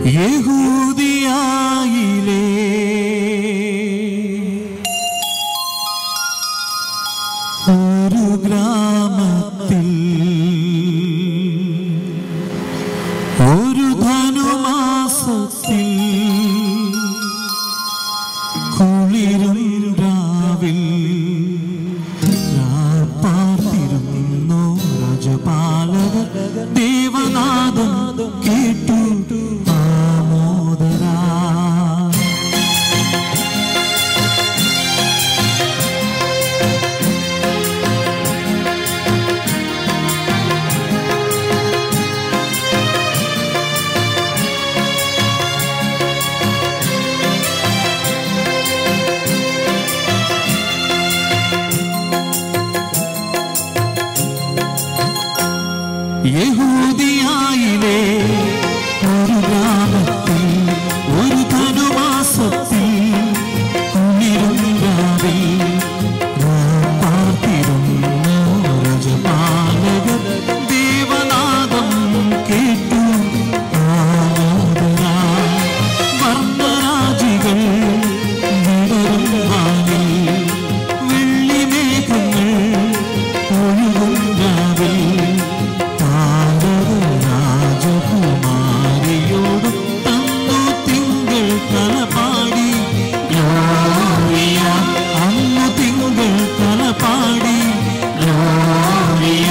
യഹൂദിയായിലേ ഒരു ഗ്രാമത്തിൽ ഒരു ധനുമാസത്തിൽ കുളിരും രാവിൽ പാർത്തിരുന്നു രാജപാലക ദേവനാദം കേട്ടു ആമോദരാ യഹൂദിയായിലെ ഒരു ഗ്രാമത്തിൽ ഒരു ധനുമാസത്തിൽ കുളിരുണ്ടാവിൽ പാർത്തിരുന്നു രജപാലകർ ദേവനാദം കേട്ടു ആമോദരാ വർണ്ണരാജികൾ വിടരും വാനിൽ വെള്ളിമേഘങ്ങൾ ഒഴുകും രാവിൽ രാജകുമാരിയോടും തന്നു തിങ്കൾ കലപാടി ഗ്ലോറിയ അന്നു തിങ്കൾ കലപാടി ഗ്ലോറിയ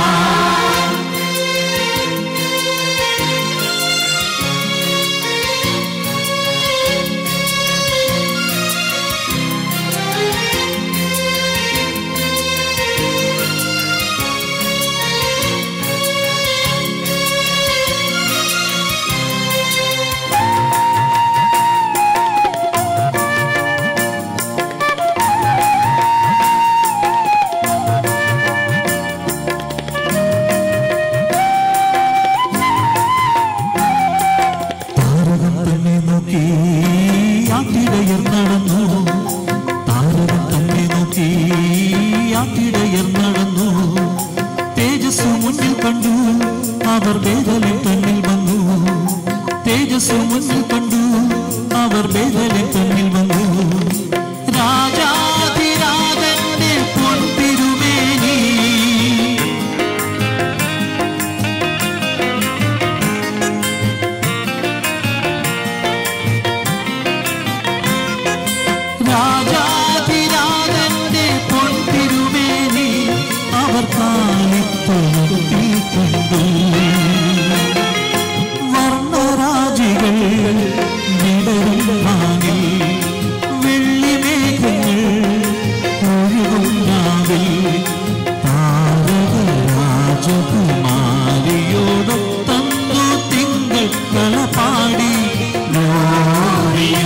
താരകം തന്നെ നോക്കി ആട്ടിടയർ നടന്നു താരകം തന്നെ നോക്കി ആട്ടിടയർ നടന്നു തേജസ് മുന്നിൽ കണ്ടു അവർ വേദലിൽ തന്നിൽ വന്നു തേജസ് മുന്നിൽ കണ്ടു അവർ വേദലിൽ തന്നിൽ വന്നു രാജാതിരാജന്റെ പൊൻതിരുമേനി രാജാതിരാജന്റെ പൊൻതിരുമേനി അവർ കാലിത്തൊഴുത്തി കണ്ടു വർണ്ണരാജികൾ വിടരും വാനിൽ വെള്ളിമേഘങ്ങൾ ഒഴുകും രാവിൽ താരക രാജകുമാരിയോടൊത്തന്നു തിങ്കൾ കളപാടി ഗ്ലോറിയ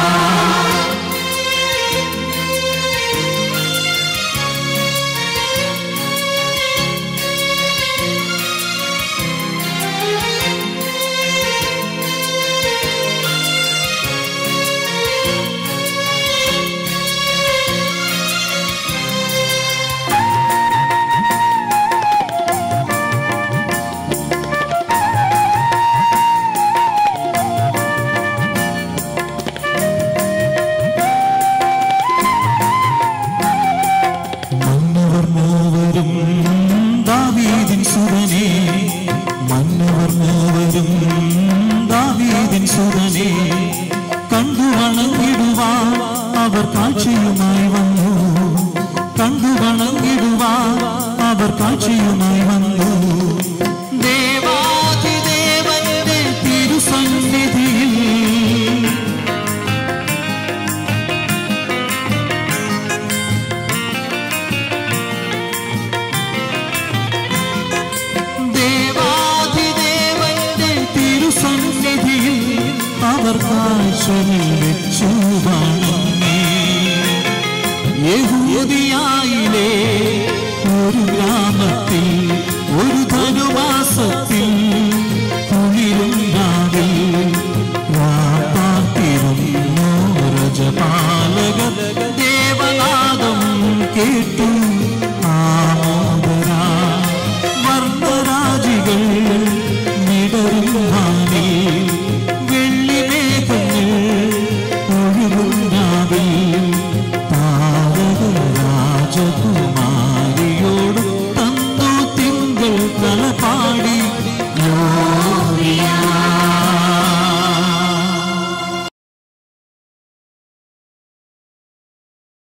മന്നവർ മൂവരും ദാവീദിൻ സുതനെ മന്നവർ മൂവരും ദാവീദിൻ സുതനെ കണ്ടു വണങ്ങിടുവാൻ അവർ കാഴ്ചയുമായി വന്നു കണ്ടു വണങ്ങിടുവാൻ അവർ കാഴ്ചയുമായി വന്നു ദേവാധിദേവന്റെ തിരുസന്നിധിയിൽ ദേവാധിദേവന്റെ തിരുസന്നിധിയിൽ അവർ കാഴ്ചയിൽ വെച്ചു വണങ്ങി യഹൂദിയായിലെ ഒരു ഗ്രാമത്തിൽ ഒരു ധനുമാസത്തിൽ കുളിരും രാവിൽ പാർത്തിരുന്നു രജപാലകർ ദേവനാദം കേട്ടു ആമോദരാ വർണ്ണരാജികൾ വിടരും വാനിൽ പാടി ഗ്ലോറിയ